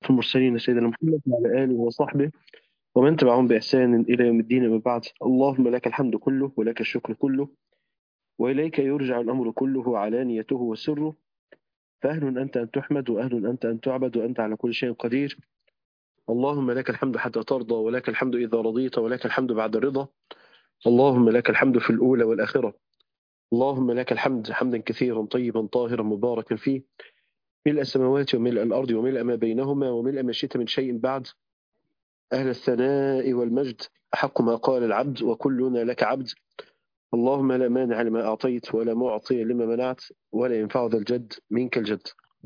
أشرف المرسلين سيدنا محمد وعلى آله وصحبه ومن تبعهم بإحسان إلى يوم الدين أما بعد اللهم لك الحمد كله ولك الشكر كله وإليك يرجع الأمر كله علانيته وسره فأهل أنت أن تحمد وأهل أنت أن تعبد وأنت على كل شيء قدير اللهم لك الحمد حتى ترضى ولك الحمد إذا رضيت ولك الحمد بعد الرضا اللهم لك الحمد في الأولى والآخرة اللهم لك الحمد حمدا كثيرا طيبا طاهرا مباركا فيه ملء السماوات وملء الأرض وملء ما بينهما وملء ما شئت من شيء بعد أهل الثناء والمجد أحق ما قال العبد وكلنا لك عبد اللهم لا مانع لما أعطيت ولا معطي لما منعت ولا ينفع ذا الجد منك الجد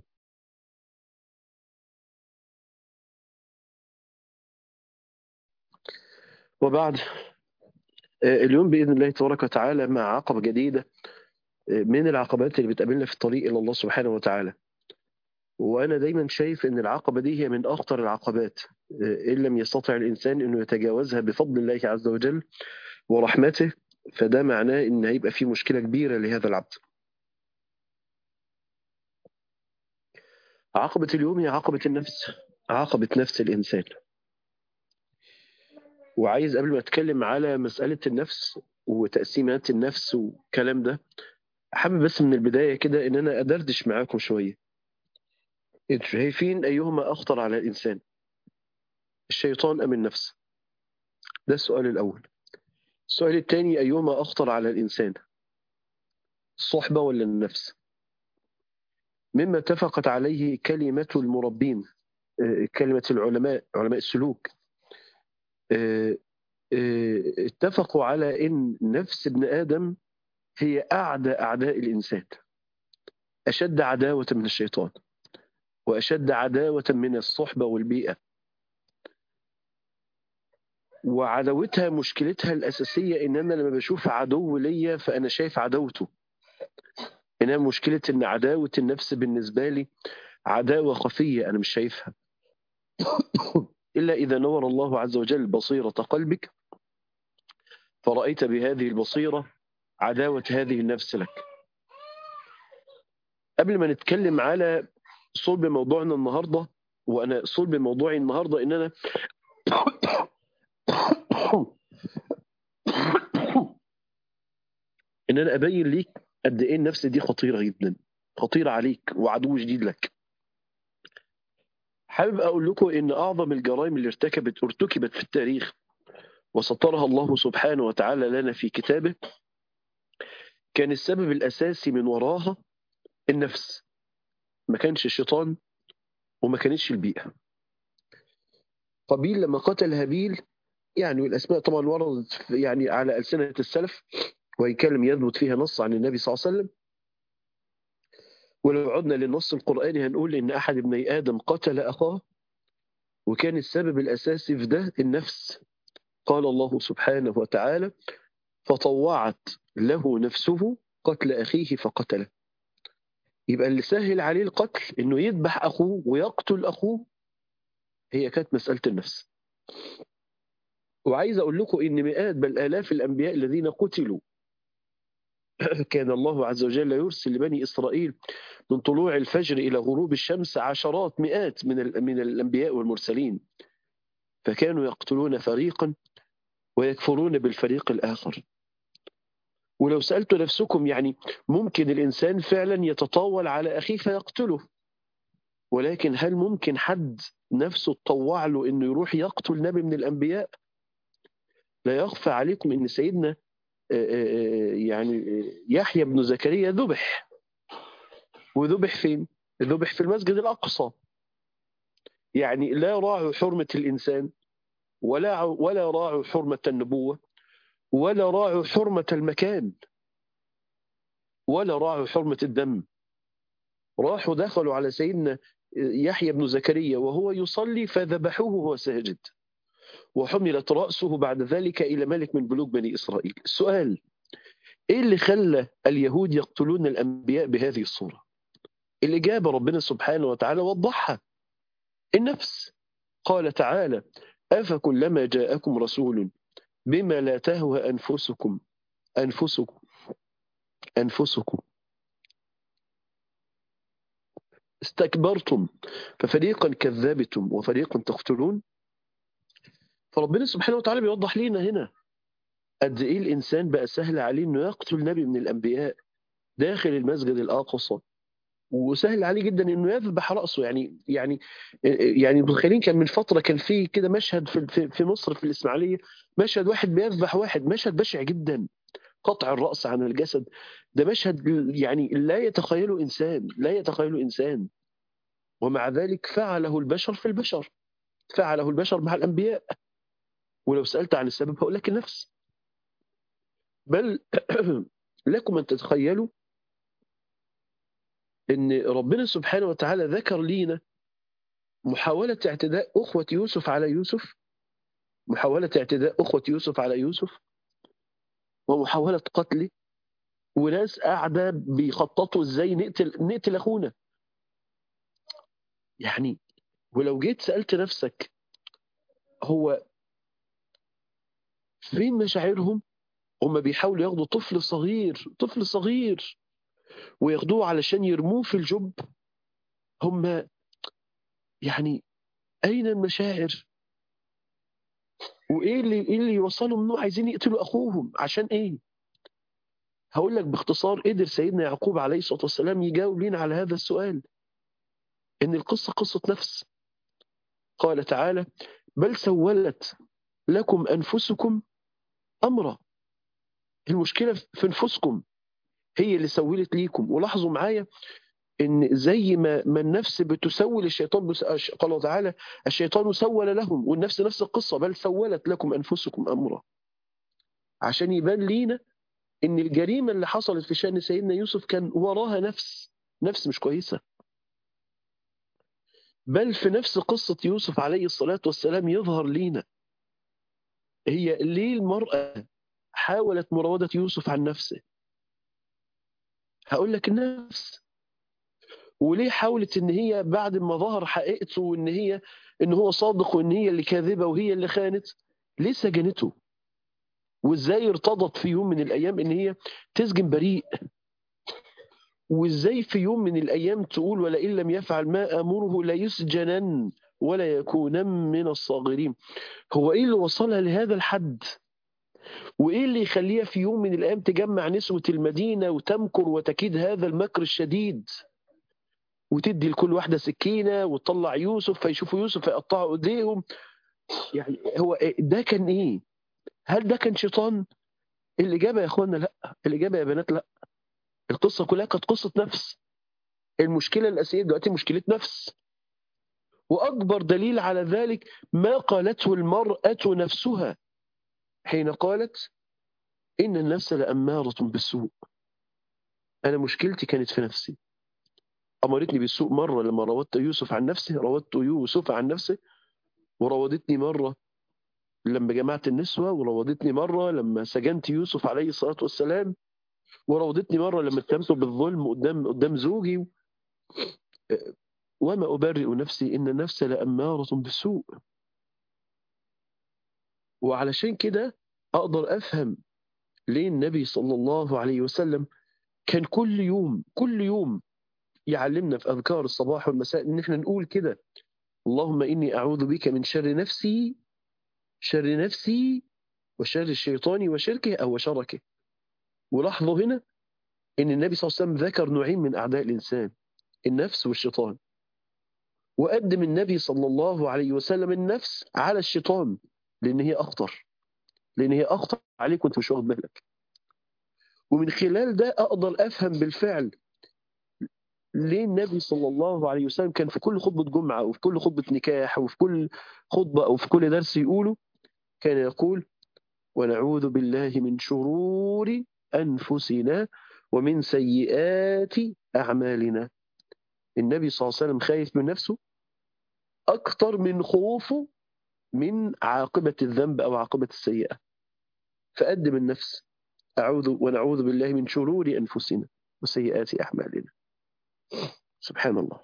وبعد اليوم بإذن الله تبارك وتعالى مع عقبة جديدة من العقبات اللي بتقابلنا في الطريق إلى الله سبحانه وتعالى وأنا دايما شايف أن العقبة دي هي من أخطر العقبات إن لم يستطع الإنسان أنه يتجاوزها بفضل الله عز وجل ورحمته فده معناه أن هيبقى في مشكلة كبيرة لهذا العبد عقبة اليوم هي عقبة النفس عقبة نفس الإنسان وعايز قبل ما أتكلم على مسألة النفس وتقسيمات النفس والكلام ده حابب بس من البداية كده إن أنا أدردش معاكم شوية انتوا شايفين أيهما أخطر على الإنسان الشيطان أم النفس ده السؤال الأول السؤال الثاني أيهما أخطر على الإنسان الصحبة ولا النفس مما اتفقت عليه كلمة المربين كلمة العلماء علماء السلوك اتفقوا على أن نفس ابن آدم هي أعدى أعداء الإنسان أشد عداوة من الشيطان وأشد عداوة من الصحبة والبيئة وعداوتها مشكلتها الأساسية إن أنا لما بشوف عدو ليا فأنا شايف عداوته إنها مشكلة إن عداوة النفس بالنسبة لي عداوة خفية أنا مش شايفها إلا إذا نور الله عز وجل بصيرة قلبك فرأيت بهذه البصيرة عداوة هذه النفس لك قبل ما نتكلم على صلب موضوعنا النهارده وانا صلب موضوعي النهارده ان انا ان انا ابين ليك قد ايه النفس دي خطيره جدا خطيره عليك وعدو جديد لك حابب اقول لكم ان اعظم الجرائم اللي ارتكبت ارتكبت في التاريخ وسطرها الله سبحانه وتعالى لنا في كتابه كان السبب الاساسي من وراها النفس ما كانش الشيطان وما كانتش البيئة قابيل لما قتل هابيل يعني والأسماء طبعا وردت يعني على ألسنة السلف وإن كان لم يثبت فيها نص عن النبي صلى الله عليه وسلم ولو عدنا للنص القرآني هنقول إن أحد ابني آدم قتل أخاه وكان السبب الأساسي في ده النفس قال الله سبحانه وتعالى فطوعت له نفسه قتل أخيه فقتله يبقى اللي سهل عليه القتل انه يذبح اخوه ويقتل اخوه هي كانت مساله النفس وعايز اقول لكم ان مئات بل الاف الانبياء الذين قتلوا كان الله عز وجل يرسل لبني اسرائيل من طلوع الفجر الى غروب الشمس عشرات مئات من من الانبياء والمرسلين فكانوا يقتلون فريقا ويكفرون بالفريق الاخر ولو سألت نفسكم يعني ممكن الإنسان فعلا يتطاول على أخيه فيقتله ولكن هل ممكن حد نفسه تطوع له أنه يروح يقتل نبي من الأنبياء لا يخفى عليكم أن سيدنا يعني يحيى بن زكريا ذبح وذبح فين؟ ذبح في المسجد الأقصى يعني لا راعوا حرمة الإنسان ولا ولا راعوا حرمة النبوة ولا راعوا حرمة المكان ولا راعوا حرمة الدم راحوا دخلوا على سيدنا يحيى بن زكريا وهو يصلي فذبحوه وهو ساجد وحملت رأسه بعد ذلك إلى ملك من ملوك بني إسرائيل السؤال إيه اللي خلى اليهود يقتلون الأنبياء بهذه الصورة الإجابة ربنا سبحانه وتعالى وضحها النفس قال تعالى أفكلما جاءكم رسول بما لا تهوى أنفسكم أنفسكم أنفسكم استكبرتم ففريقا كذبتم وفريقا تقتلون فربنا سبحانه وتعالى بيوضح لنا هنا قد ايه الانسان بقى سهل عليه انه يقتل نبي من الانبياء داخل المسجد الاقصى وسهل عليه جدا انه يذبح راسه يعني يعني يعني متخيلين كان من فتره كان في كده مشهد في في مصر في الاسماعيليه مشهد واحد بيذبح واحد مشهد بشع جدا قطع الراس عن الجسد ده مشهد يعني لا يتخيله انسان لا يتخيله انسان ومع ذلك فعله البشر في البشر فعله البشر مع الانبياء ولو سالت عن السبب هقول لك النفس بل لكم ان تتخيلوا ان ربنا سبحانه وتعالى ذكر لينا محاولة اعتداء أخوة يوسف على يوسف محاولة اعتداء أخوة يوسف على يوسف ومحاولة قتله وناس قاعدة بيخططوا ازاي نقتل نقتل أخونا يعني ولو جيت سألت نفسك هو فين مشاعرهم هم بيحاولوا ياخدوا طفل صغير طفل صغير وياخدوه علشان يرموه في الجب هم يعني أين المشاعر وإيه اللي, إيه اللي يوصلهم إنه عايزين يقتلوا أخوهم عشان إيه هقول لك باختصار قدر سيدنا يعقوب عليه الصلاة والسلام يجاوب لنا على هذا السؤال إن القصة قصة نفس قال تعالى بل سولت لكم أنفسكم أمرا المشكلة في أنفسكم هي اللي سولت ليكم ولاحظوا معايا ان زي ما ما النفس بتسول الشيطان بس قال الله تعالى الشيطان سول لهم والنفس نفس القصه بل سولت لكم انفسكم امرا عشان يبان لينا ان الجريمه اللي حصلت في شان سيدنا يوسف كان وراها نفس نفس مش كويسه بل في نفس قصه يوسف عليه الصلاه والسلام يظهر لينا هي ليه المراه حاولت مراوده يوسف عن نفسه هقول لك النفس وليه حاولت ان هي بعد ما ظهر حقيقته وان هي ان هو صادق وان هي اللي كاذبه وهي اللي خانت ليه سجنته وازاي ارتضت في يوم من الايام ان هي تسجن بريء وازاي في يوم من الايام تقول ولئن لم يفعل ما امره ليسجنن ولا يكونن من الصاغرين هو ايه اللي وصلها لهذا الحد وايه اللي يخليها في يوم من الايام تجمع نسوه المدينه وتمكر وتكيد هذا المكر الشديد وتدي لكل واحده سكينه وتطلع يوسف فيشوفوا يوسف فيقطعوا ايديهم يعني هو ده كان ايه؟ هل ده كان شيطان؟ الاجابه يا اخوانا لا، الاجابه يا بنات لا. القصه كلها كانت قصه نفس. المشكله الاساسيه دلوقتي مشكله نفس. واكبر دليل على ذلك ما قالته المراه نفسها حين قالت إن النفس لأمارة بالسوء أنا مشكلتي كانت في نفسي أمرتني بالسوء مرة لما راودت يوسف عن نفسه راودت يوسف عن نفسه وراودتني مرة لما جمعت النسوة وراودتني مرة لما سجنت يوسف عليه الصلاة والسلام وراودتني مرة لما اتهمته بالظلم قدام قدام زوجي وما أبرئ نفسي إن النفس لأمارة بالسوء وعلشان كده أقدر أفهم ليه النبي صلى الله عليه وسلم كان كل يوم كل يوم يعلمنا في أذكار الصباح والمساء إن إحنا نقول كده اللهم إني أعوذ بك من شر نفسي شر نفسي وشر الشيطان وشركه أو شركه ولاحظوا هنا إن النبي صلى الله عليه وسلم ذكر نوعين من أعداء الإنسان النفس والشيطان وقدم النبي صلى الله عليه وسلم النفس على الشيطان لان هي اخطر لان هي اخطر عليك وانت مش واخد بالك ومن خلال ده اقدر افهم بالفعل ليه النبي صلى الله عليه وسلم كان في كل خطبه جمعه وفي كل خطبه نكاح وفي كل خطبه او في كل درس يقوله كان يقول ونعوذ بالله من شرور انفسنا ومن سيئات اعمالنا النبي صلى الله عليه وسلم خايف من نفسه اكثر من خوفه من عاقبة الذنب أو عاقبة السيئة فقدم النفس أعوذ ونعوذ بالله من شرور أنفسنا وسيئات أعمالنا سبحان الله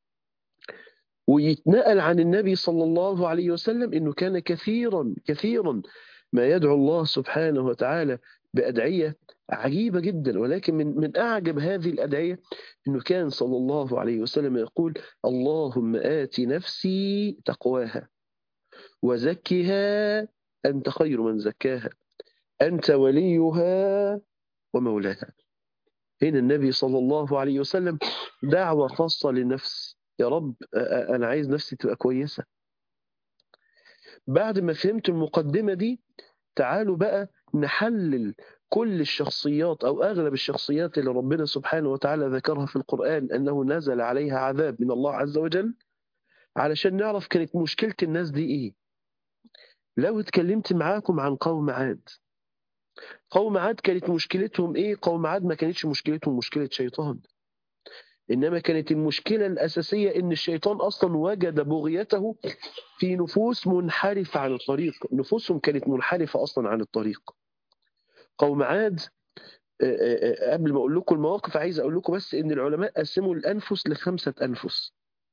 ويتنقل عن النبي صلى الله عليه وسلم أنه كان كثيرا كثيرا ما يدعو الله سبحانه وتعالى بأدعية عجيبة جدا ولكن من من أعجب هذه الأدعية أنه كان صلى الله عليه وسلم يقول اللهم آت نفسي تقواها وزكها أنت خير من زكاها أنت وليها ومولاها هنا النبي صلى الله عليه وسلم دعوة خاصة للنفس يا رب أنا عايز نفسي تبقى كويسة بعد ما فهمت المقدمة دي تعالوا بقى نحلل كل الشخصيات أو أغلب الشخصيات اللي ربنا سبحانه وتعالى ذكرها في القرآن أنه نزل عليها عذاب من الله عز وجل علشان نعرف كانت مشكلة الناس دي إيه لو اتكلمت معاكم عن قوم عاد قوم عاد كانت مشكلتهم إيه قوم عاد ما كانتش مشكلتهم مشكلة شيطان إنما كانت المشكلة الأساسية إن الشيطان أصلا وجد بغيته في نفوس منحرفة عن الطريق نفوسهم كانت منحرفة أصلا عن الطريق قوم عاد قبل ما أقول لكم المواقف عايز أقول لكم بس إن العلماء قسموا الأنفس لخمسة أنفس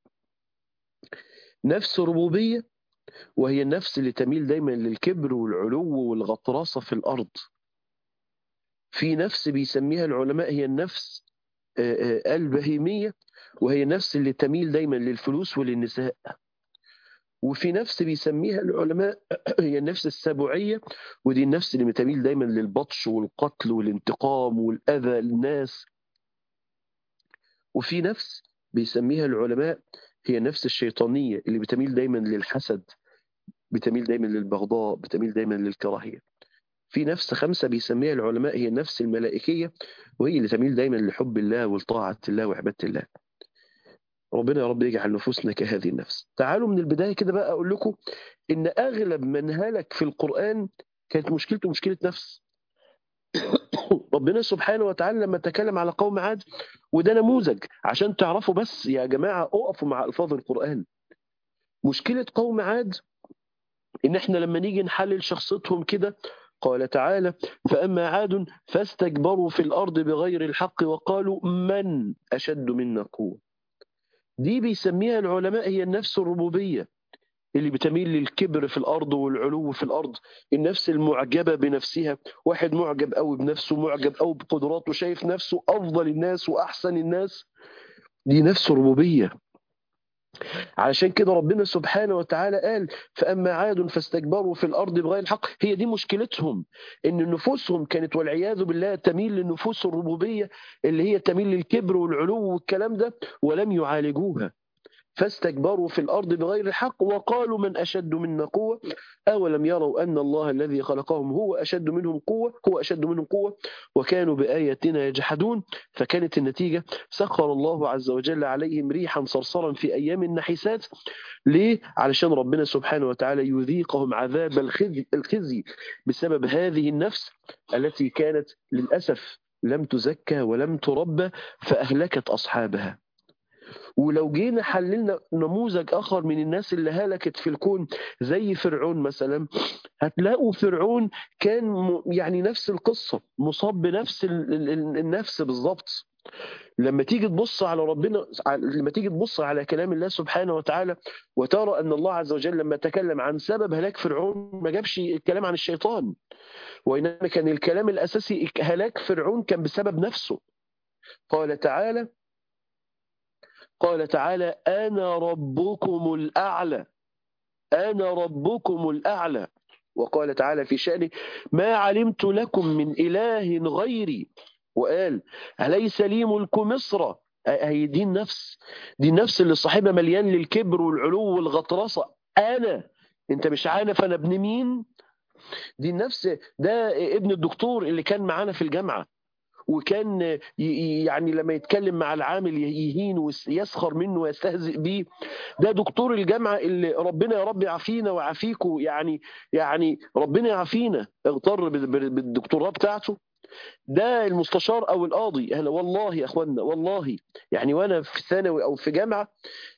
نفس ربوبية وهي النفس اللي تميل دايما للكبر والعلو والغطرسة في الأرض في نفس بيسميها العلماء هي النفس البهيمية وهي النفس اللي تميل دايما للفلوس وللنساء وفي نفس بيسميها العلماء هي النفس السبوعية ودي النفس اللي بتميل دايما للبطش والقتل والانتقام والأذى للناس وفي نفس بيسميها العلماء هي النفس الشيطانية اللي بتميل دايما للحسد بتميل دايما للبغضاء بتميل دايما للكراهية في نفس خمسة بيسميها العلماء هي النفس الملائكية وهي اللي تميل دايما لحب الله ولطاعة الله وعبادة الله ربنا يا رب يجعل نفوسنا كهذه النفس تعالوا من البداية كده بقى أقول لكم إن أغلب من هلك في القرآن كانت مشكلته مشكلة نفس ربنا سبحانه وتعالى لما تكلم على قوم عاد وده نموذج عشان تعرفوا بس يا جماعة أقفوا مع ألفاظ القرآن مشكلة قوم عاد إن إحنا لما نيجي نحلل شخصيتهم كده قال تعالى فأما عاد فاستكبروا في الأرض بغير الحق وقالوا من أشد منا قوة دي بيسميها العلماء هي النفس الربوبية اللي بتميل للكبر في الأرض والعلو في الأرض النفس المعجبة بنفسها واحد معجب أوي بنفسه معجب أوي بقدراته شايف نفسه أفضل الناس وأحسن الناس دي نفس ربوبية علشان كده ربنا سبحانه وتعالى قال فأما عاد فاستكبروا في الأرض بغير الحق هي دي مشكلتهم إن نفوسهم كانت والعياذ بالله تميل للنفوس الربوبية اللي هي تميل للكبر والعلو والكلام ده ولم يعالجوها فاستكبروا في الأرض بغير الحق وقالوا من أشد منا قوة أولم يروا أن الله الذي خلقهم هو أشد منهم قوة هو أشد منهم قوة وكانوا بآياتنا يجحدون فكانت النتيجة سخر الله عز وجل عليهم ريحا صرصرا في أيام النحسات ليه؟ علشان ربنا سبحانه وتعالى يذيقهم عذاب الخزي, الخزي بسبب هذه النفس التي كانت للأسف لم تزكى ولم تربى فأهلكت أصحابها ولو جينا حللنا نموذج اخر من الناس اللي هلكت في الكون زي فرعون مثلا هتلاقوا فرعون كان يعني نفس القصه مصاب بنفس النفس بالظبط لما تيجي تبص على ربنا لما تيجي تبص على كلام الله سبحانه وتعالى وترى ان الله عز وجل لما تكلم عن سبب هلاك فرعون ما جابش الكلام عن الشيطان وانما كان الكلام الاساسي هلاك فرعون كان بسبب نفسه قال تعالى قال تعالى أنا ربكم الأعلى أنا ربكم الأعلى وقال تعالى في شأنه ما علمت لكم من إله غيري وقال أليس لي ملك مصر هي دي النفس دي النفس اللي صاحبها مليان للكبر والعلو والغطرسة أنا أنت مش عارف أنا ابن مين دي النفس ده ابن الدكتور اللي كان معانا في الجامعة وكان يعني لما يتكلم مع العامل يهين ويسخر منه ويستهزئ بيه ده دكتور الجامعه اللي ربنا يا رب يعافينا ويعافيكم يعني يعني ربنا يعافينا اغتر بالدكتوراه بتاعته ده المستشار او القاضي انا والله يا اخوانا والله يعني وانا في ثانوي او في جامعه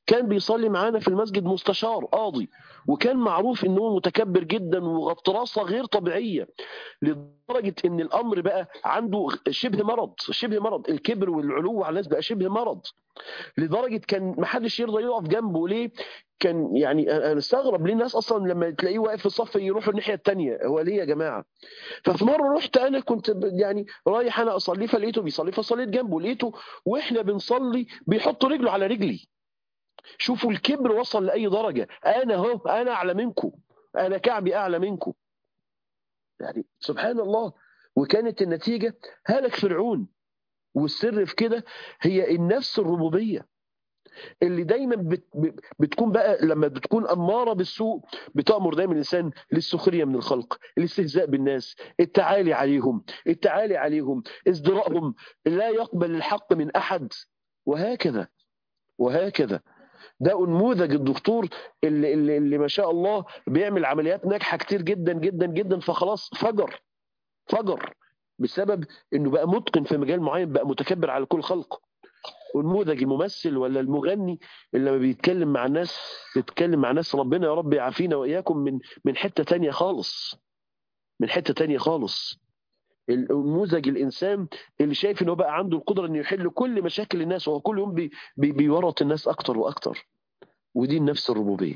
كان بيصلي معانا في المسجد مستشار قاضي وكان معروف ان هو متكبر جدا وغطرسه غير طبيعيه لدرجه ان الامر بقى عنده شبه مرض شبه مرض الكبر والعلو على الناس بقى شبه مرض لدرجه كان ما حدش يرضى يقف جنبه ليه كان يعني انا استغرب ليه الناس اصلا لما تلاقيه واقف في الصف يروحوا الناحيه الثانيه هو ليه يا جماعه ففي مره رحت انا كنت يعني رايح انا اصلي فلقيته بيصلي فصليت جنبه لقيته واحنا بنصلي بيحط رجله على رجلي شوفوا الكبر وصل لاي درجه انا اهو انا اعلى منكم انا كعبي اعلى منكم يعني سبحان الله وكانت النتيجه هلك فرعون والسر في كده هي النفس الربوبيه اللي دايما بت بتكون بقى لما بتكون اماره بالسوء بتامر دايما الانسان للسخريه من الخلق الاستهزاء بالناس التعالي عليهم التعالي عليهم ازدراءهم لا يقبل الحق من احد وهكذا وهكذا ده انموذج الدكتور اللي, اللي, اللي ما شاء الله بيعمل عمليات ناجحه كتير جدا جدا جدا فخلاص فجر فجر بسبب انه بقى متقن في مجال معين بقى متكبر على كل خلق والنموذج الممثل ولا المغني اللي لما بيتكلم مع الناس بيتكلم مع ناس ربنا يا رب يعافينا واياكم من من حته تانية خالص من حته تانية خالص النموذج الانسان اللي شايف ان هو بقى عنده القدره انه يحل كل مشاكل الناس وهو كل يوم بي بي بيورط الناس اكتر واكتر ودي النفس الربوبيه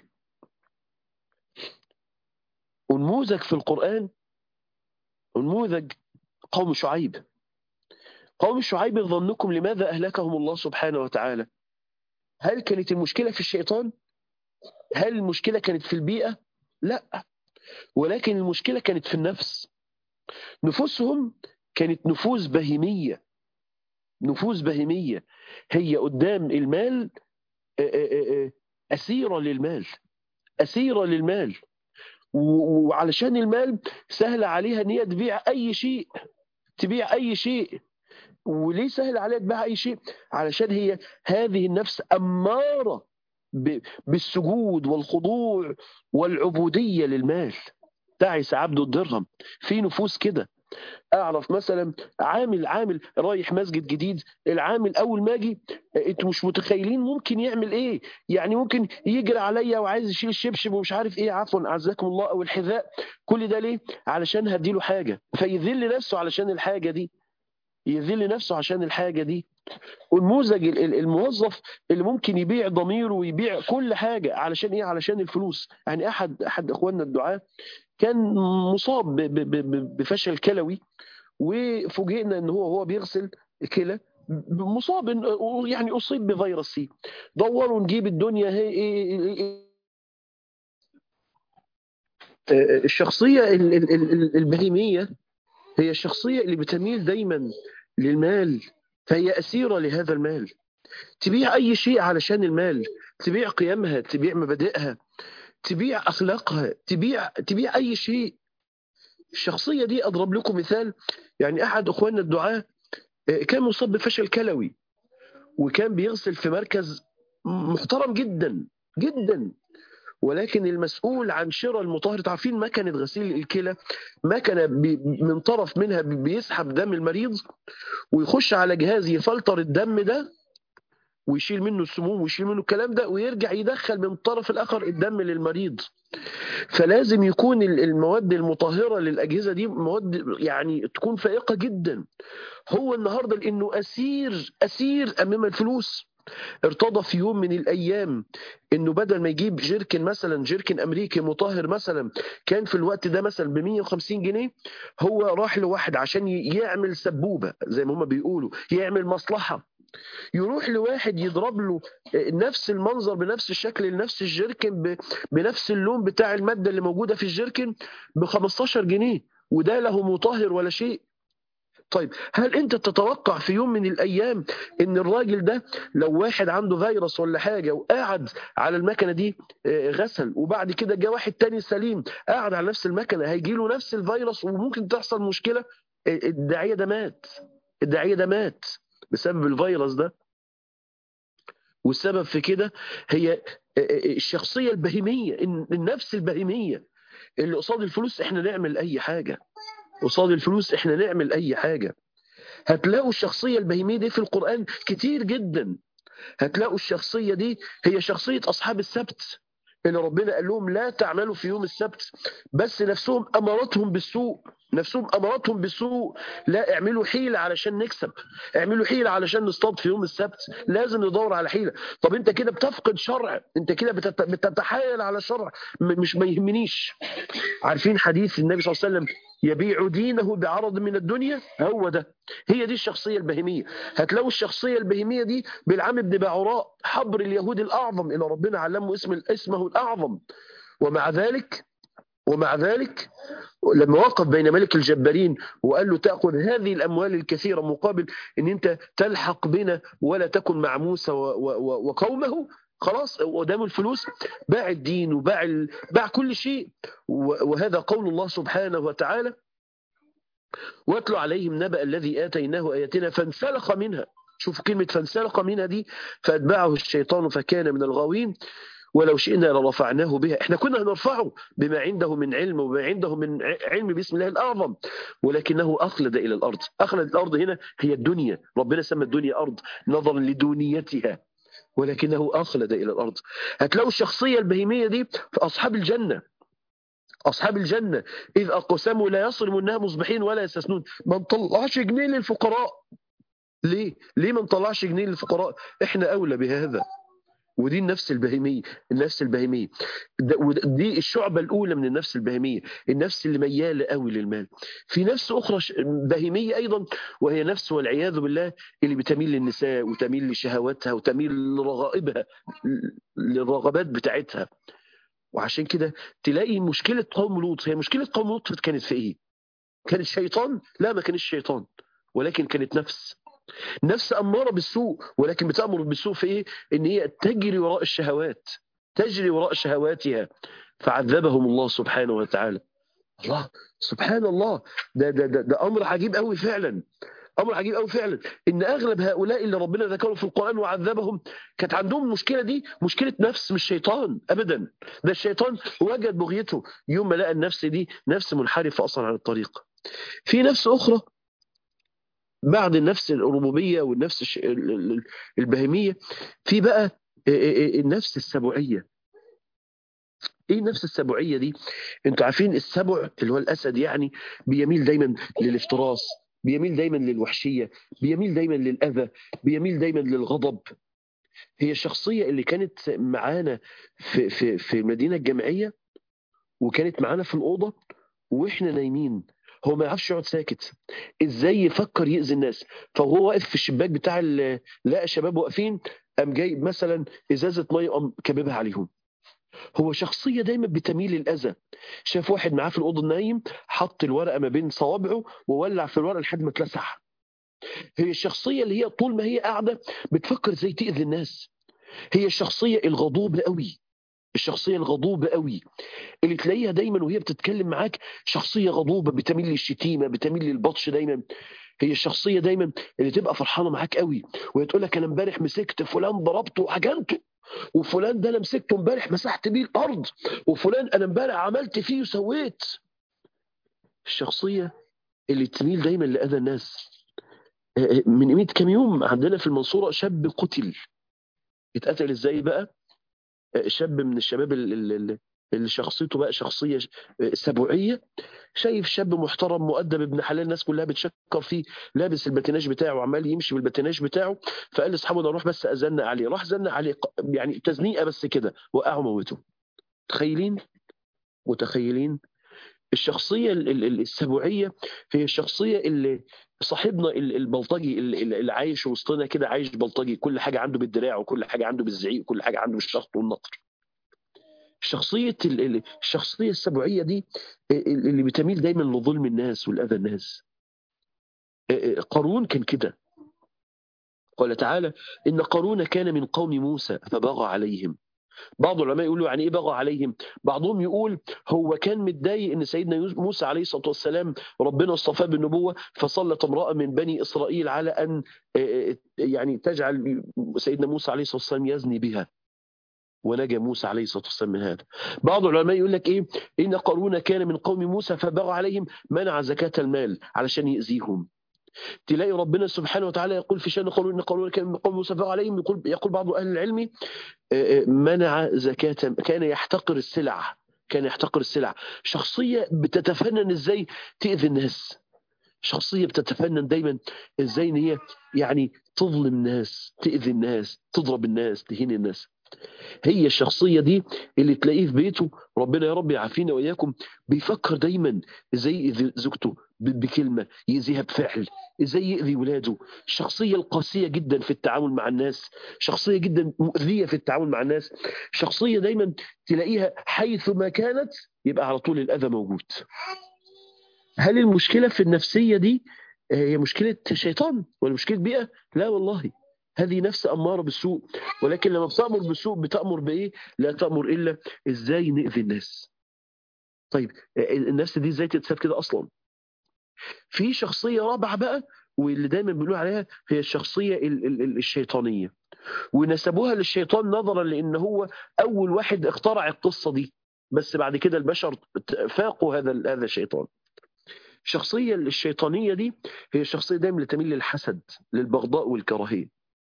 ونموذج في القران نموذج قوم شعيب قوم شعيب ظنكم لماذا أهلكهم الله سبحانه وتعالى هل كانت المشكلة في الشيطان هل المشكلة كانت في البيئة لا ولكن المشكلة كانت في النفس نفوسهم كانت نفوس بهيمية نفوس بهيمية هي قدام المال أسيرة للمال أسيرة للمال وعلشان المال سهل عليها ان هي تبيع اي شيء تبيع اي شيء وليه سهل عليها تبيع اي شيء علشان هي هذه النفس اماره بالسجود والخضوع والعبوديه للمال تعس عبد الدرهم في نفوس كده اعرف مثلا عامل عامل رايح مسجد جديد العامل اول ما اجي انتوا مش متخيلين ممكن يعمل ايه يعني ممكن يجري عليا وعايز يشيل الشبشب ومش عارف ايه عفوا اعزكم الله او الحذاء كل ده ليه علشان هديله حاجه فيذل نفسه علشان الحاجه دي يذل نفسه عشان الحاجه دي والموزج الموظف اللي ممكن يبيع ضميره ويبيع كل حاجه علشان ايه علشان الفلوس يعني احد احد اخواننا الدعاه كان مصاب بفشل كلوي وفوجئنا ان هو هو بيغسل كلى مصاب يعني اصيب بفيروس سي دوروا نجيب الدنيا هي الشخصيه البهيميه هي الشخصيه اللي بتميل دايما للمال فهي اسيره لهذا المال تبيع اي شيء علشان المال تبيع قيمها تبيع مبادئها تبيع اخلاقها تبيع تبيع اي شيء الشخصيه دي اضرب لكم مثال يعني احد اخواننا الدعاه كان مصاب بفشل كلوي وكان بيغسل في مركز محترم جدا جدا ولكن المسؤول عن شراء المطهر عارفين مكنه غسيل الكلى مكنه من طرف منها بيسحب دم المريض ويخش على جهاز يفلتر الدم ده ويشيل منه السموم ويشيل منه الكلام ده ويرجع يدخل من الطرف الاخر الدم للمريض فلازم يكون المواد المطهره للاجهزه دي مواد يعني تكون فائقه جدا هو النهارده لانه اسير اسير امام الفلوس ارتضى في يوم من الايام انه بدل ما يجيب جيركن مثلا جيركن امريكي مطهر مثلا كان في الوقت ده مثلا ب 150 جنيه هو راح لواحد عشان يعمل سبوبه زي ما هم بيقولوا يعمل مصلحه يروح لواحد يضرب له نفس المنظر بنفس الشكل لنفس الجيركن بنفس اللون بتاع الماده اللي موجوده في الجيركن ب 15 جنيه وده له مطهر ولا شيء طيب هل انت تتوقع في يوم من الايام ان الراجل ده لو واحد عنده فيروس ولا حاجه وقعد على المكنه دي غسل وبعد كده جه واحد تاني سليم قعد على نفس المكنه هيجي له نفس الفيروس وممكن تحصل مشكله الداعيه ده مات الداعيه ده مات بسبب الفيروس ده والسبب في كده هي الشخصيه البهيميه النفس البهيميه اللي قصاد الفلوس احنا نعمل اي حاجه قصاد الفلوس احنا نعمل اي حاجه هتلاقوا الشخصيه البهيميه دي في القران كتير جدا هتلاقوا الشخصية دي هي شخصية أصحاب السبت اللي ربنا قال لهم لا تعملوا في يوم السبت بس نفسهم أمرتهم بالسوء نفسهم أمرتهم بالسوء لا اعملوا حيلة علشان نكسب اعملوا حيلة علشان نصطاد في يوم السبت لازم ندور على حيلة طب انت كده بتفقد شرع انت كده بتت- بتتحايل على شرع م- مش ما يهمنيش عارفين حديث النبي صلى الله عليه وسلم يبيع دينه بعرض من الدنيا هو ده هي دي الشخصية البهيمية هتلاقوا الشخصية البهيمية دي بالعام بن باعوراء حبر اليهود الأعظم إلى ربنا علمه اسم اسمه الأعظم ومع ذلك ومع ذلك لما وقف بين ملك الجبارين وقال له تأخذ هذه الأموال الكثيرة مقابل أن أنت تلحق بنا ولا تكن مع موسى و- و- وقومه خلاص قدامه الفلوس باع الدين وباع ال... باع كل شيء و- وهذا قول الله سبحانه وتعالى واتلو عليهم نبأ الذي آتيناه آياتنا فانسلخ منها شوف كلمة فانسلخ منها دي فأتبعه الشيطان فكان من الغاوين ولو شئنا لرفعناه بها احنا كنا هنرفعه بما عنده من علم وما عنده من ع- علم باسم الله الأعظم ولكنه أخلد إلى الأرض أخلد الأرض هنا هي الدنيا ربنا سمى الدنيا أرض نظرا لدونيتها ولكنه أخلد إلى الأرض هتلاقوا الشخصية البهيمية دي في أصحاب الجنة أصحاب الجنة إذ أقسموا لا يصرمونها مصبحين ولا يستثنون ما نطلعش جنيه للفقراء ليه؟ ليه ما نطلعش جنيه للفقراء؟ إحنا أولى بهذا ودي النفس البهيمية النفس البهيمية ده- وده- دي الشعبة الأولى من النفس البهيمية النفس اللي ميالة قوي للمال في نفس أخرى ش- بهيمية أيضا وهي نفس والعياذ بالله اللي بتميل للنساء وتميل لشهواتها وتميل لرغائبها للرغبات بتاعتها وعشان كده تلاقي مشكلة قوم لوط هي مشكلة قوم لوط كانت في إيه؟ كانت شيطان؟ لا ما كانش شيطان ولكن كانت نفس نفس أمارة بالسوء ولكن بتأمر بالسوء في إيه؟ إن هي تجري وراء الشهوات تجري وراء شهواتها فعذبهم الله سبحانه وتعالى الله سبحان الله ده ده ده, ده أمر عجيب قوي فعلا أمر عجيب قوي فعلا إن أغلب هؤلاء اللي ربنا ذكرهم في القرآن وعذبهم كانت عندهم المشكلة دي مشكلة نفس مش شيطان أبدا ده الشيطان وجد بغيته يوم ما لقى النفس دي نفس منحرفة أصلا عن الطريق في نفس أخرى بعد النفس الربوبية والنفس الش- ال- ال- البهيمية في بقى النفس السبوعية ايه النفس السبوعية دي انتوا عارفين السبع اللي هو الاسد يعني بيميل دايما للافتراس بيميل دايما للوحشية بيميل دايما للأذى بيميل دايما للغضب هي الشخصية اللي كانت معانا في, في, في المدينة الجامعية وكانت معانا في الأوضة وإحنا نايمين هو ما يعرفش يقعد ساكت ازاي يفكر يأذي الناس فهو واقف في الشباك بتاع ال- لقى شباب واقفين قام جايب مثلا ازازه ميه قام كببها عليهم هو شخصيه دايما بتميل للاذى شاف واحد معاه في الاوضه نايم حط الورقه ما بين صوابعه وولع في الورقه لحد ما اتلسع هي الشخصيه اللي هي طول ما هي قاعده بتفكر ازاي تاذي الناس هي الشخصيه الغضوبه قوي الشخصيه الغضوبه قوي اللي تلاقيها دايما وهي بتتكلم معاك شخصيه غضوبه بتميل للشتيمه بتميل للبطش دايما هي الشخصيه دايما اللي تبقى فرحانه معاك قوي وهي تقول لك انا امبارح مسكت فلان ضربته وعجنته وفلان ده انا مسكته امبارح مسحت بيه الارض وفلان انا امبارح عملت فيه وسويت الشخصيه اللي تميل دايما لاذى الناس من قيمه كام يوم عندنا في المنصوره شاب قتل اتقتل ازاي بقى شاب من الشباب اللي, اللي شخصيته بقى شخصيه سبوعيه شايف شاب محترم مؤدب ابن حلال الناس كلها بتشكر فيه لابس الباتيناج بتاعه وعمال يمشي بالباتيناج بتاعه فقال لاصحابه انا اروح بس ازنق عليه راح زنق عليه يعني تزنيقه بس كده وقعوا موته متخيلين متخيلين الشخصيه السبوعيه هي الشخصيه اللي صاحبنا البلطجي اللي عايش وسطنا كده عايش بلطجي كل حاجه عنده بالدراع وكل حاجه عنده بالزعيق وكل حاجه عنده بالشخط والنطر شخصية الشخصية السبوعية دي اللي بتميل دايما لظلم الناس والأذى الناس قارون كان كده قال تعالى إن قارون كان من قوم موسى فبغى عليهم بعض العلماء يقولوا يعني ايه بغى عليهم بعضهم يقول هو كان متضايق ان سيدنا موسى عليه الصلاه والسلام ربنا اصطفاه بالنبوه فسلط امراه من بني اسرائيل على ان يعني تجعل سيدنا موسى عليه الصلاه والسلام يزني بها ونجا موسى عليه الصلاه والسلام من هذا. بعض العلماء يقول لك ايه؟ ان قارون كان من قوم موسى فبغى عليهم منع زكاه المال علشان يأذيهم. تلاقي ربنا سبحانه وتعالى يقول في شأن قولوا إن قولوا كان قوم مسفه عليهم يقول يقول بعض أهل العلم منع زكاة كان يحتقر السلع كان يحتقر السلع شخصية بتتفنن ازاي تأذي الناس شخصية بتتفنن دايما ازاي ان هي يعني تظلم الناس تأذي الناس تضرب الناس تهين الناس هي الشخصية دي اللي تلاقيه في بيته ربنا يا رب يعافينا وإياكم بيفكر دايما ازاي يأذي زوجته بكلمة يأذيها بفعل ازاي يأذي ولاده الشخصية القاسية جدا في التعامل مع الناس شخصية جدا مؤذية في التعامل مع الناس شخصية دايما تلاقيها حيث ما كانت يبقى على طول الأذى موجود هل المشكلة في النفسية دي هي مشكلة شيطان ولا مشكلة بيئة لا والله هذه نفس أمارة بالسوء ولكن لما بتأمر بالسوء بتأمر بإيه لا تأمر إلا إزاي نأذي الناس طيب النفس دي إزاي تتساب كده أصلا في شخصية رابعة بقى واللي دايما بيقولوا عليها هي الشخصية الشيطانية ونسبوها للشيطان نظرا لأن هو أول واحد اخترع القصة دي بس بعد كده البشر فاقوا هذا هذا الشيطان الشخصية الشيطانية دي هي الشخصية دايما اللي تميل للحسد للبغضاء والكراهية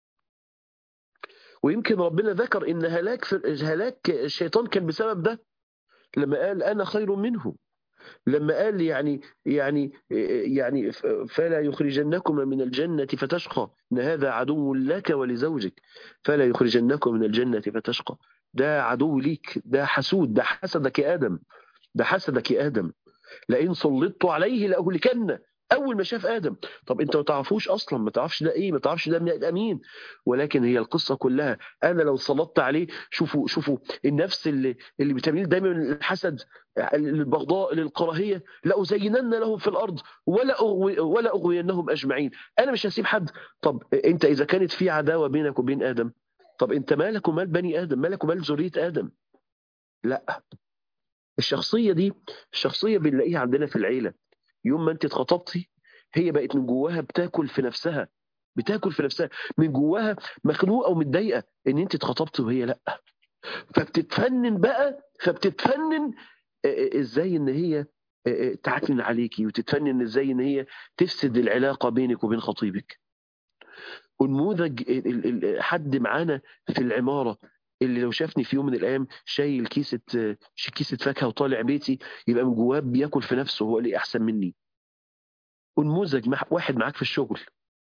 ويمكن ربنا ذكر ان هلاك هلاك الشيطان كان بسبب ده لما قال انا خير منه لما قال يعني يعني يعني فلا يخرجنكم من الجنة فتشقى إن هذا عدو لك ولزوجك فلا يخرجنكم من الجنة فتشقى ده عدو ليك ده حسود ده حسدك يا آدم ده حسدك يا آدم لئن سلطت عليه لأهلكن اول ما شاف ادم طب انت ما تعرفوش اصلا ما تعرفش ده ايه ما تعرفش ده من امين ولكن هي القصه كلها انا لو سلطت عليه شوفوا شوفوا النفس اللي اللي بتميل دايما للحسد للبغضاء للكراهيه لازينن لهم في الارض ولا أغوي ولا اغوينهم اجمعين انا مش هسيب حد طب انت اذا كانت في عداوه بينك وبين ادم طب انت مالك ومال بني ادم مالك ومال ذريه ادم لا الشخصيه دي الشخصيه بنلاقيها عندنا في العيله يوم ما انت اتخطبتي هي بقت من جواها بتاكل في نفسها بتاكل في نفسها من جواها مخنوقه ومتضايقه ان انت اتخطبتي وهي لا فبتتفنن بقى فبتتفنن ازاي ان هي تعكنن عليكي وتتفنن ازاي ان هي تفسد العلاقه بينك وبين خطيبك ونموذج حد معانا في العماره اللي لو شافني في يوم من الايام شايل كيسه كيسه فاكهه وطالع بيتي يبقى من جواه بياكل في نفسه هو ليه احسن مني ونموذج مع واحد معاك في الشغل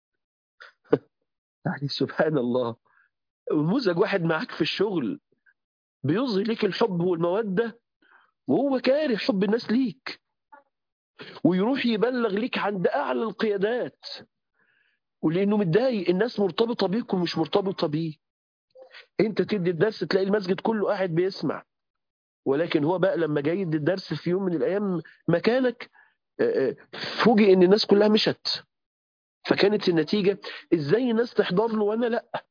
يعني سبحان الله ونموذج واحد معاك في الشغل بيظهر ليك الحب والموده وهو كاره حب الناس ليك ويروح يبلغ ليك عند اعلى القيادات ولانه متضايق الناس مرتبطه بيك ومش مرتبطه بيه انت تدي الدرس تلاقي المسجد كله قاعد بيسمع ولكن هو بقى لما جاي يدي الدرس في يوم من الايام مكانك فوجئ ان الناس كلها مشت فكانت النتيجه ازاي الناس تحضر له وانا لا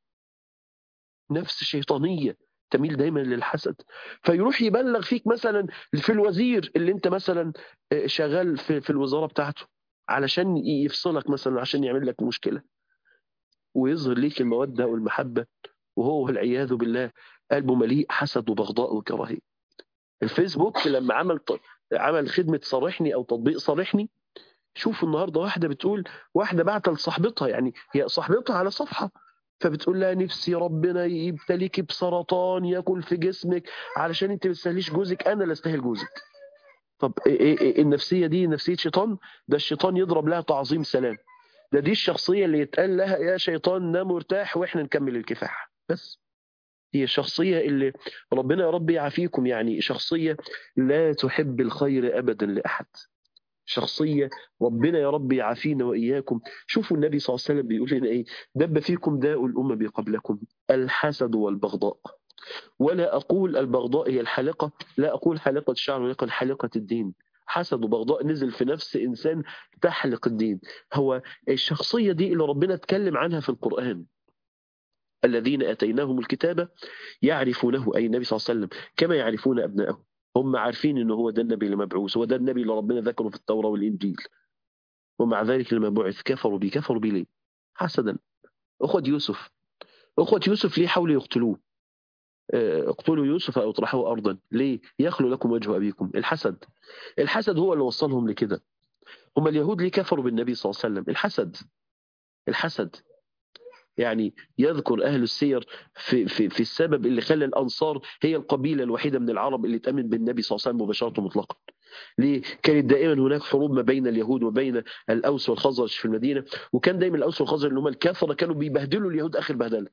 نفس شيطانيه تميل دايما للحسد فيروح يبلغ فيك مثلا في الوزير اللي انت مثلا شغال في, في الوزاره بتاعته علشان يفصلك مثلا عشان يعمل لك مشكله ويظهر ليك الموده والمحبه وهو والعياذ بالله قلبه مليء حسد وبغضاء وكراهيه الفيسبوك لما عمل عمل خدمه صارحني او تطبيق صارحني شوفوا النهارده واحده بتقول واحده بعت لصاحبتها يعني هي صاحبتها على صفحه فبتقول لها نفسي ربنا يبتليك بسرطان ياكل في جسمك علشان انت ما تستاهليش جوزك انا اللي استاهل جوزك طب إيه إيه النفسيه دي نفسيه شيطان ده الشيطان يضرب لها تعظيم سلام ده دي الشخصيه اللي يتقال لها يا شيطان نام مرتاح واحنا نكمل الكفاح بس هي الشخصية اللي ربنا يا رب يعافيكم يعني شخصية لا تحب الخير أبدا لأحد شخصية ربنا يا رب يعافينا وإياكم شوفوا النبي صلى الله عليه وسلم بيقول لنا إيه دب فيكم داء الأمم قبلكم الحسد والبغضاء ولا أقول البغضاء هي الحلقة لا أقول حلقة الشعر ولكن حلقة الدين حسد وبغضاء نزل في نفس إنسان تحلق الدين هو الشخصية دي اللي ربنا اتكلم عنها في القرآن الذين اتيناهم الكتاب يعرفونه اي النبي صلى الله عليه وسلم كما يعرفون ابنائهم هم عارفين انه هو ده النبي اللي مبعوث هو ده النبي اللي ربنا ذكره في التوراه والانجيل ومع ذلك لما بعث كفروا بيه كفروا بيه ليه؟ حسدا اخوة يوسف اخوة يوسف ليه حاولوا يقتلوه اقتلوا يوسف او اطرحوه ارضا ليه؟ يخلو لكم وجه ابيكم الحسد الحسد هو اللي وصلهم لكده هم اليهود ليه كفروا بالنبي صلى الله عليه وسلم الحسد الحسد يعني يذكر أهل السير في, في, في السبب اللي خلى الأنصار هي القبيلة الوحيدة من العرب اللي تأمن بالنبي صلى الله عليه وسلم مباشرة مطلقا ليه؟ كانت دائما هناك حروب ما بين اليهود وبين الأوس والخزرج في المدينة وكان دائما الأوس والخزرج اللي هم الكافرة كانوا بيبهدلوا اليهود آخر بهدلة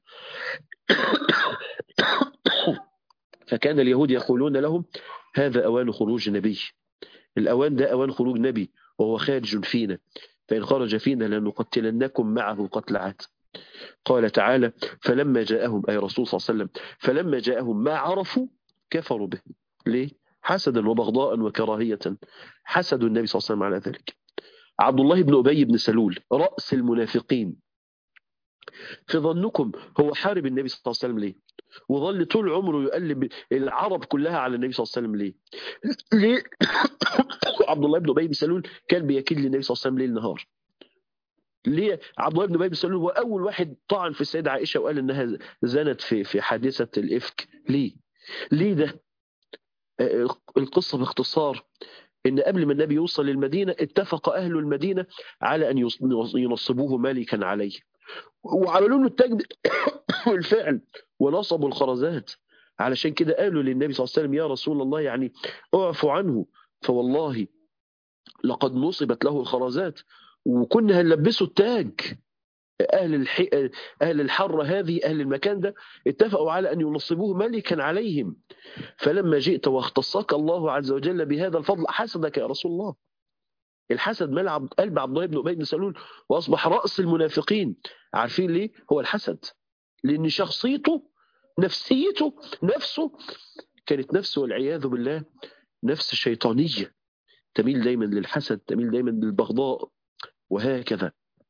فكان اليهود يقولون لهم هذا أوان خروج نبي الأوان ده أوان خروج نبي وهو خارج فينا فإن خرج فينا لنقتلنكم معه قتل عاد قال تعالى فلما جاءهم أي رسول صلى الله عليه وسلم فلما جاءهم ما عرفوا كفروا به ليه؟ حسدا وبغضاء وكراهية حسدوا النبي صلى الله عليه وسلم على ذلك عبد الله بن أبي بن سلول رأس المنافقين في ظنكم هو حارب النبي صلى الله عليه وسلم ليه وظل طول عمره يقلب العرب كلها على النبي صلى الله عليه وسلم ليه ليه عبد الله بن أبي بن سلول كان بيكيد للنبي صلى الله عليه وسلم ليل نهار ليه عبد الله بن ابي بن سلول هو اول واحد طعن في السيده عائشه وقال انها زنت في في حادثه الافك ليه ليه ده القصه باختصار ان قبل ما النبي يوصل للمدينه اتفق اهل المدينه على ان ينصبوه مالكا عليه وعملوا له التاج بالفعل ونصبوا الخرزات علشان كده قالوا للنبي صلى الله عليه وسلم يا رسول الله يعني اعفو عنه فوالله لقد نصبت له الخرزات وكنا هنلبسه التاج أهل, الحي... أهل الحرة هذه أهل المكان ده اتفقوا على أن ينصبوه ملكا عليهم فلما جئت واختصك الله عز وجل بهذا الفضل حسدك يا رسول الله الحسد ملعب قلب عبد الله بن أبي بن سلول وأصبح رأس المنافقين عارفين ليه؟ هو الحسد لأن شخصيته نفسيته نفسه كانت نفسه والعياذ بالله نفس شيطانية تميل دايما للحسد تميل دايما للبغضاء وهكذا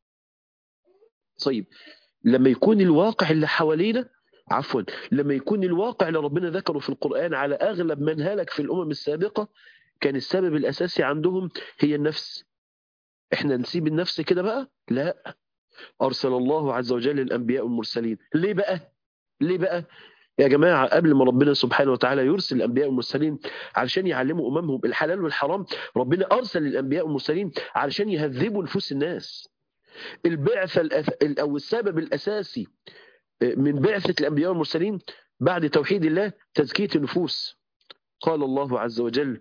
طيب لما يكون الواقع اللي حوالينا عفوا لما يكون الواقع اللي ربنا ذكره في القرآن على أغلب من هلك في الأمم السابقة كان السبب الأساسي عندهم هي النفس احنا نسيب النفس كده بقى لا أرسل الله عز وجل الأنبياء والمرسلين ليه بقى ليه بقى يا جماعة قبل ما ربنا سبحانه وتعالى يرسل الأنبياء والمرسلين علشان يعلموا أممهم الحلال والحرام ربنا أرسل الأنبياء والمرسلين علشان يهذبوا نفوس الناس البعثة الأث... أو السبب الأساسي من بعثة الأنبياء والمرسلين بعد توحيد الله تزكية النفوس قال الله عز وجل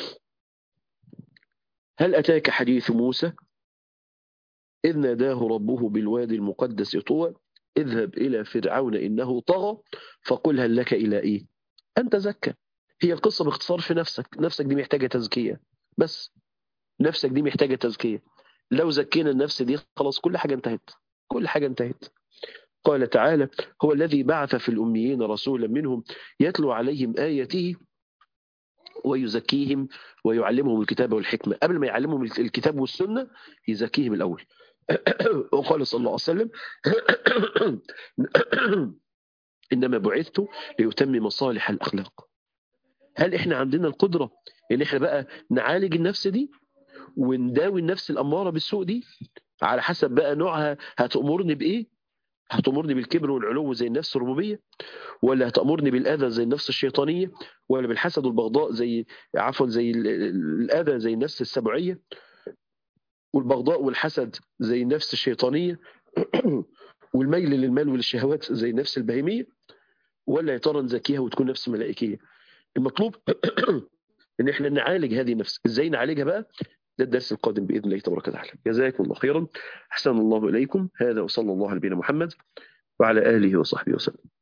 هل أتاك حديث موسى إذ ناداه ربه بالوادي المقدس طوى اذهب إلى فرعون إنه طغى فقل هل لك إلى إيه أن تزكى هي القصة باختصار في نفسك نفسك دي محتاجة تزكية بس نفسك دي محتاجة تزكية لو زكينا النفس دي خلاص كل حاجة انتهت كل حاجة انتهت قال تعالى هو الذي بعث في الأميين رسولا منهم يتلو عليهم آياته ويزكيهم ويعلمهم الكتاب والحكمة قبل ما يعلمهم الكتاب والسنة يزكيهم الأول وقال صلى الله عليه وسلم إنما بعثت ليتمم صالح الأخلاق هل إحنا عندنا القدرة إن إحنا بقى نعالج النفس دي ونداوي النفس الأمارة بالسوء دي على حسب بقى نوعها هتأمرني بإيه هتأمرني بالكبر والعلو زي النفس الربوبية ولا هتأمرني بالأذى زي النفس الشيطانية ولا بالحسد والبغضاء زي عفوا زي الأذى زي النفس السبعية والبغضاء والحسد زي النفس الشيطانية والميل للمال وللشهوات زي النفس البهيمية ولا يا ترى نزكيها وتكون نفس ملائكية المطلوب ان احنا نعالج هذه النفس ازاي نعالجها بقى ده الدرس القادم باذن الله تبارك وتعالى جزاكم الله خيرا احسن الله اليكم هذا وصلى الله على نبينا محمد وعلى اله وصحبه وسلم